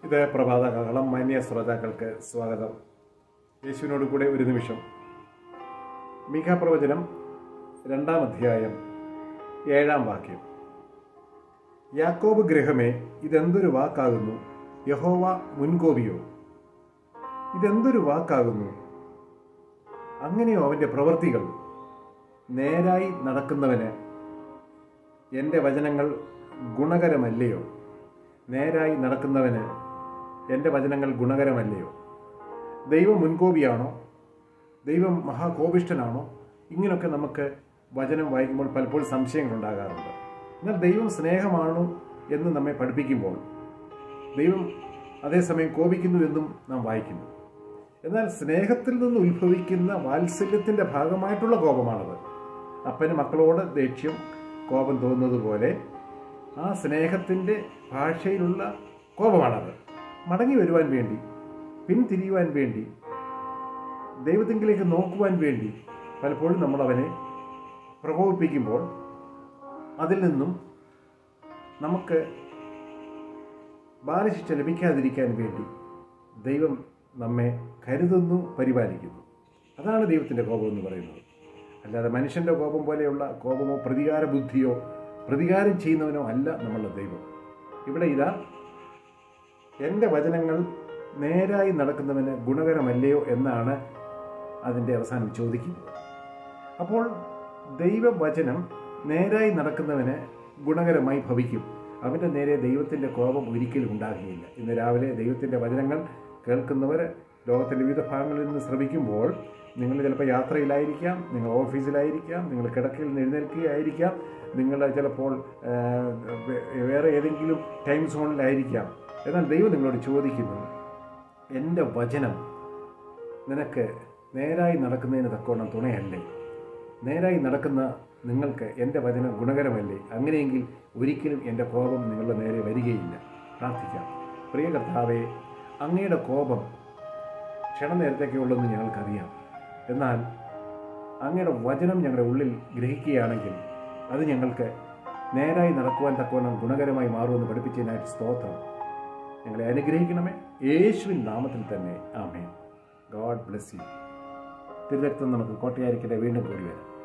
ഇത് പ്രഭാതകളം മാന്യ ശ്രോതാക്കൾക്ക് സ്വാഗതം യേശുവിനോട് കൂടെ ഒരു നിമിഷം മീഖ പ്രവചനം രണ്ടാം അധ്യായം ഏഴാം വാക്യം യാക്കോബ് ഗ്രഹമേ ഇതെന്തൊരു വാക്കാകുന്നു യഹോവ മുൻകോപിയോ ഇതെന്തൊരു വാക്കാകുന്നു അങ്ങനെയോ അവന്റെ പ്രവൃത്തികൾ നേരായി നടക്കുന്നവന് എൻ്റെ വചനങ്ങൾ ഗുണകരമല്ലയോ നേരായി നടക്കുന്നവന് എൻ്റെ വചനങ്ങൾ ഗുണകരമല്ലയോ ദൈവം മുൻകോപിയാണോ ദൈവം മഹാകോപിഷ്ടനാണോ ഇങ്ങനെയൊക്കെ നമുക്ക് വചനം വായിക്കുമ്പോൾ പലപ്പോഴും സംശയങ്ങളുണ്ടാകാറുണ്ട് എന്നാൽ ദൈവം സ്നേഹമാണോ എന്ന് നമ്മെ പഠിപ്പിക്കുമ്പോൾ ദൈവം അതേസമയം കോപിക്കുന്നു എന്നും നാം വായിക്കുന്നു എന്നാൽ സ്നേഹത്തിൽ നിന്ന് ഉത്ഭവിക്കുന്ന വാത്സല്യത്തിൻ്റെ ഭാഗമായിട്ടുള്ള കോപമാണത് അപ്പന് മക്കളോട് ദേഷ്യം കോപം തോന്നുന്നത് പോലെ ആ സ്നേഹത്തിൻ്റെ ഭാഷയിലുള്ള കോപമാണത് മടങ്ങി വരുവാൻ വേണ്ടി പിന്തിരിയുവാൻ വേണ്ടി ദൈവത്തിങ്കിലേക്ക് നോക്കുവാൻ വേണ്ടി പലപ്പോഴും നമ്മൾ അവനെ പ്രകോപിപ്പിക്കുമ്പോൾ അതിൽ നിന്നും നമുക്ക് ബാലശിക്ഷ ലഭിക്കാതിരിക്കാൻ വേണ്ടി ദൈവം നമ്മെ കരുതുന്നു പരിപാലിക്കുന്നു അതാണ് ദൈവത്തിൻ്റെ കോപം എന്ന് പറയുന്നത് അല്ലാതെ മനുഷ്യൻ്റെ കോപം പോലെയുള്ള കോപമോ പ്രതികാര ബുദ്ധിയോ പ്രതികാരം ചെയ്യുന്നവനോ അല്ല നമ്മളുടെ ദൈവം ഇവിടെ ഇതാ എൻ്റെ വചനങ്ങൾ നേരായി നടക്കുന്നവന് ഗുണകരമല്ലയോ എന്നാണ് അതിൻ്റെ അവസാനം ചോദിക്കുന്നത് അപ്പോൾ ദൈവവചനം നേരായി നടക്കുന്നവന് ഗുണകരമായി ഭവിക്കും അവൻ്റെ നേരെ ദൈവത്തിൻ്റെ കോപം ഒരിക്കലും ഉണ്ടാകുകയില്ല ഇന്ന് രാവിലെ ദൈവത്തിൻ്റെ വചനങ്ങൾ കേൾക്കുന്നവർ ലോകത്തിൻ്റെ വിവിധ ഭാഗങ്ങളിൽ നിന്ന് ശ്രമിക്കുമ്പോൾ നിങ്ങൾ ചിലപ്പോൾ യാത്രയിലായിരിക്കാം നിങ്ങൾ ഓഫീസിലായിരിക്കാം നിങ്ങൾ കിടക്കയിൽ നിന്ന് എഴുന്നേൽക്കുകയായിരിക്കാം നിങ്ങൾ ചിലപ്പോൾ ആ, വേ- വേറെ ഏതെങ്കിലും ടൈം സോണിലായിരിക്കാം എന്നാൽ ദൈവം നിങ്ങളോട് ചോദിക്കുന്നു എൻ്റെ വചനം നിനക്ക് നേരായി നടക്കുന്നതിന് തക്കവണ്ണം തുണയല്ലേ നേരായി നടക്കുന്ന നിങ്ങൾക്ക് എൻ്റെ വചനം ഗുണകരമല്ലേ അങ്ങനെയെങ്കിൽ ഒരിക്കലും എൻ്റെ കോപം നിങ്ങളുടെ നേരെ വരികയില്ല പ്രാർത്ഥിക്കാം പ്രിയ കർത്താവേ അങ്ങയുടെ കോപം ക്ഷണനേരത്തേക്കേ ഉള്ളെന്ന് ഞങ്ങൾക്കറിയാം എന്നാൽ അങ്ങയുടെ വചനം ഞങ്ങളുടെ ഉള്ളിൽ ഗ്രഹിക്കുകയാണെങ്കിൽ അത് ഞങ്ങൾക്ക് നേരായി നടക്കുവാൻ തക്കവണ്ണം ഗുണകരമായി മാറുമെന്ന് പഠിപ്പിച്ചതിനായിട്ട് സ്തോത്രം ഞങ്ങളെ അനുഗ്രഹിക്കണമേ യേശുവിൻ നാമത്തിൽ തന്നെ ആമേൻ ഗോഡ് ബ്ലെസ് യു തിരുരക്തം നമുക്ക് കോട്ടയായിരിക്കട്ടെ വീണ്ടും കൂടി വരാം